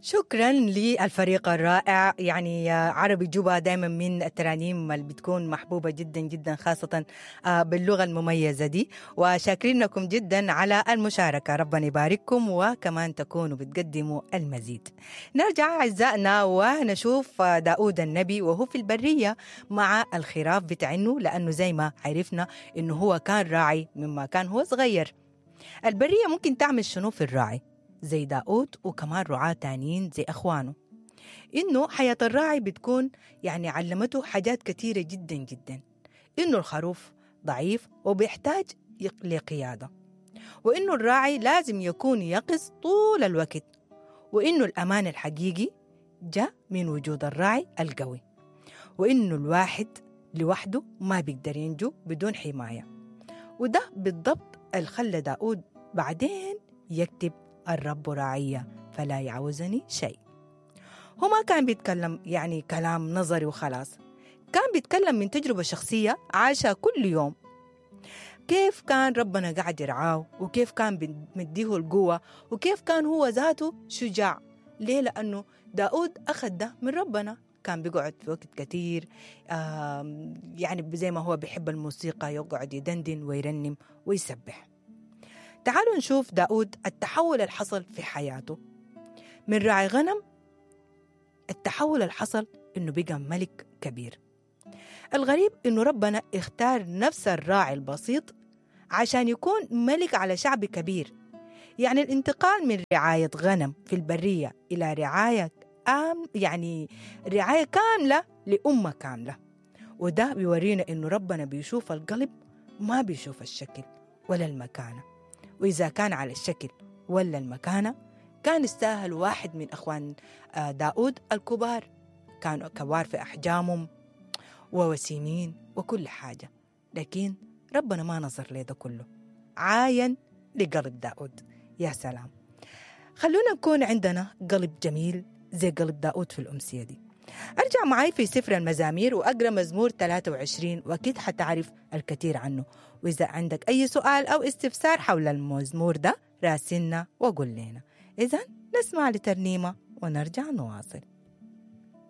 شكرا للفريق الرائع يعني عربي جوبا دائما من الترانيم اللي بتكون محبوبة جدا جدا خاصة باللغة المميزة دي وشاكرينكم جدا على المشاركة ربنا يبارككم وكمان تكونوا بتقدموا المزيد نرجع أعزائنا ونشوف داود النبي وهو في البرية مع الخراف بتاعنه لأنه زي ما عرفنا إنه هو كان راعي مما كان هو صغير البرية ممكن تعمل شنو في الراعي زي داود وكمان رعاة تانيين زي أخوانه إنه حياة الراعي بتكون يعني علمته حاجات كثيرة جدا جدا إنه الخروف ضعيف وبيحتاج لقيادة وإنه الراعي لازم يكون يقظ طول الوقت وإنه الأمان الحقيقي جاء من وجود الراعي القوي وإنه الواحد لوحده ما بيقدر ينجو بدون حماية وده بالضبط اللي خلى داود بعدين يكتب الرب راعية فلا يعوزني شيء هو ما كان بيتكلم يعني كلام نظري وخلاص كان بيتكلم من تجربة شخصية عاشها كل يوم كيف كان ربنا قاعد يرعاه وكيف كان مديه القوة وكيف كان هو ذاته شجاع ليه لأنه داود أخذ ده من ربنا كان بيقعد في وقت كثير يعني زي ما هو بيحب الموسيقى يقعد يدندن ويرنم ويسبح تعالوا نشوف داود التحول اللي حصل في حياته من راعي غنم التحول اللي حصل إنه بقى ملك كبير الغريب إنه ربنا اختار نفس الراعي البسيط عشان يكون ملك على شعب كبير يعني الانتقال من رعاية غنم في البرية إلى رعاية آم يعني رعاية كاملة لأمة كاملة وده بيورينا إنه ربنا بيشوف القلب ما بيشوف الشكل ولا المكانة وإذا كان على الشكل ولا المكانة كان يستاهل واحد من أخوان داود الكبار كانوا كبار في أحجامهم ووسيمين وكل حاجة لكن ربنا ما نظر لده كله عاين لقلب داود يا سلام خلونا نكون عندنا قلب جميل زي قلب داود في الأمسية دي أرجع معي في سفر المزامير وأقرأ مزمور 23 وأكيد حتعرف الكثير عنه وإذا عندك أي سؤال أو استفسار حول المزمور ده راسلنا وقول لنا إذا نسمع لترنيمة ونرجع نواصل